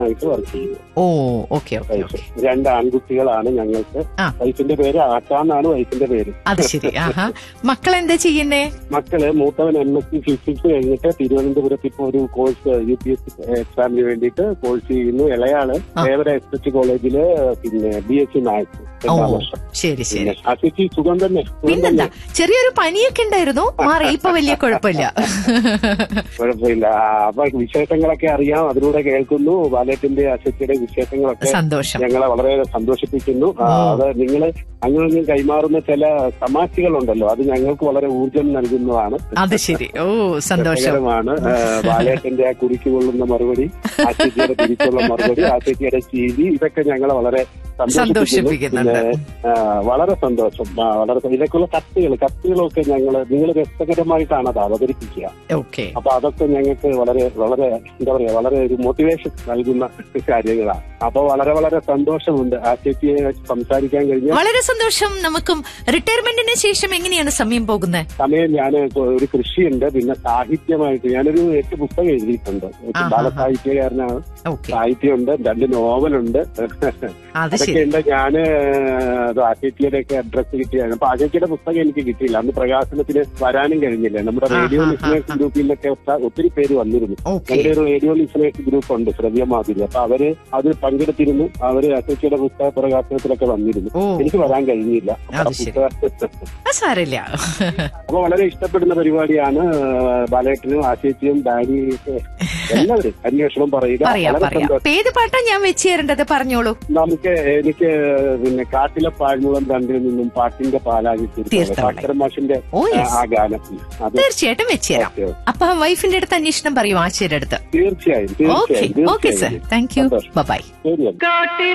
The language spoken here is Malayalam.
ആയിട്ട് വർക്ക് ചെയ്യുന്നു oh okay okay wife okay രണ്ട് ആൺകുട്ടികളാണ് ഞങ്ങൾക്ക് ആ. വൈഫിന്റെ പേര് ആക്കാന്നാണ് വൈഫിന്റെ പേര് അത് ശരി ആഹാ മക്കൾ എന്താ ചെയ്യുന്നേ മക്കള് മൂത്തവൻ എം എസ് സി ഫിസിക്സ് കഴിഞ്ഞിട്ട് തിരുവനന്തപുരത്ത് ഇപ്പൊ ഒരു course U P S C എക്സാമിന് വേണ്ടിയിട്ട് കോഴ്സ് ചെയ്യുന്നു ഇളയാള് ആ. ദേവര എസ് എച്ച് കോളേജില് പിന്നെ ബി എസ് സി മാത്സ് ഓ രണ്ടാം വർഷം ശരി ശരി പിന്നെ അസിക്ക് സുഖം തന്നെ സുഖം പിന്നെന്താ തന്നെ ചെറിയൊരു പനിയൊക്കെ ഉണ്ടായിരുന്നു മാറി ഇപ്പൊ വലിയ കുഴപ്പമില്ല കുഴപ്പമില്ല ആ, അപ്പൊ വിശേഷങ്ങളൊക്കെ അറിയാം അതിലൂടെ കേൾക്കുന്നു ബാലേട്ടിന്റെ അസിയുടെ വിശേഷങ്ങളൊക്കെ സന്തോഷം ഞങ്ങളെ വളരെ സന്തോഷിപ്പിക്കുന്നു ആ, ഓ. അത് നിങ്ങൾ അങ്ങനെയും കൈമാറുന്ന ചില തമാശകളുണ്ടല്ലോ അത് ഞങ്ങൾക്ക് വളരെ ഊർജം നൽകുന്നതാണ് അത് ശരി ഓ സന്തോഷം രസകരമാണ് ആ, ബാലേട്ടന്റെ ആ കുറിക്ക് കൊള്ളുന്ന മറുപടി ആശയ്ക്കയുടെ തിരിച്ചുള്ള മറുപടി ആശയ്ക്കയുടെ ചീതി ഇതൊക്കെ ഞങ്ങളെ വളരെ സന്തോഷിപ്പിക്കുന്നു സന്തോഷിപ്പിക്കുന്നുണ്ട് പിന്നെ ആ, വളരെ സന്തോഷം ആ, വളരെ സ- ഇതൊക്കെയുള്ള കത്തുകൾ കത്തുകളൊക്കെ ഞങ്ങൾ നിങ്ങൾ രസകരമായിട്ടാണ് അത് അവതരിപ്പിക്കുക ഓക്കെ അപ്പൊ അതൊക്കെ ഞങ്ങൾക്ക് വളരെ വളരെ എന്താ പറയാ വളരെ ഒരു മോട്ടിവേഷൻ നൽകുന്ന കാര്യങ്ങളാണ് അപ്പൊ വളരെ വളരെ സന്തോഷമുണ്ട് ആ ചേച്ചിയെ സംസാരിക്കാൻ കഴിഞ്ഞ വളരെ സന്തോഷം നമുക്കും റിട്ടയർമെന്റിന് ശേഷം എങ്ങനെയാണ് സമയം പോകുന്നത് സമയം ഞാൻ ഒരു കൃഷിയുണ്ട് പിന്നെ സാഹിത്യമായിട്ട് ഞാനൊരു എട്ട് പുസ്തകം എഴുതിയിട്ടുണ്ട് ആഹാ. ബാലസാഹിത്യകാരനാണ് ഓക്കെ സാഹിത്യമുണ്ട് രണ്ട് നോവലുണ്ട് അത് ശരി അതൊക്കെ ഉണ്ട് ഞാന് അത് ആചേച്ചിയുടെ ഒക്കെ അഡ്രസ് കിട്ടിയാണ് അപ്പൊ ആചേച്ചിയുടെ പുസ്തകം എനിക്ക് കിട്ടിയില്ല അന്ന് പ്രകാശനത്തിന് വരാനും കഴിഞ്ഞില്ല നമ്മുടെ ആഹാ, റേഡിയോ ആഹാ, ലിസണേഴ്സ് ആഹാ. ഗ്രൂപ്പിലൊക്കെ ഒത്ത- ഒത്തിരി പേര് വന്നിരുന്നു ഓക്കെ ഞങ്ങളുടെ ഒരു റേഡിയോ ലിസണേഴ്സ് ഗ്രൂപ്പ് ഉണ്ട് ശ്രവ്യ മാധുരി അപ്പൊ അവര് അത് പങ്കെടുത്തിരുന്നു അവര് അസോസിയുടെ പുസ്തക പ്രകാശനത്തിലൊക്കെ വന്നിരുന്നു ഓ എനിക്ക് വരാൻ കഴിഞ്ഞില്ല അപ്പൊ അത് ആ ശരി. പുസ്തക- അത് സാരമില്ല അപ്പൊ വളരെ ഇഷ്ടപ്പെടുന്ന പരിപാടിയാണ് ബാലേട്ടനും ആശേച്ചിയും ഡാനിയും ഒക്കെ എല്ലാവരും അന്വേഷണം പറയുക പറയാം വളരെ പറയാം സന്തോഷം ഇപ്പൊ ഏത് പാട്ടാ ഞാൻ വെച്ച് തരേണ്ടത് പറഞ്ഞോളൂ നമുക്ക് എനിക്ക് പിന്നെ കാട്ടിലെ പാഴ്മുളം രണ്ടിൽ നിന്നും പാട്ടിന്റെ പാലാകി തീർത്തവളെ. ഭാസ്കരൻ മാഷിന്റെ ഓ ആ, യെസ് ആ ഗാനം അത് തീർച്ചയായിട്ടും വെച്ച് തരാം ഓക്കെ, അപ്പൊ വൈഫിന്റെ അടുത്ത് അന്വേഷണം പറയൂ ആശയുടെ അടുത്ത് തീർച്ചയായും ഓക്കെ തീർച്ചയായും ഓക്കെ സർ തീർച്ചയായും താങ്ക് യു സന്തോഷം. ബൈ ശരിയാണ്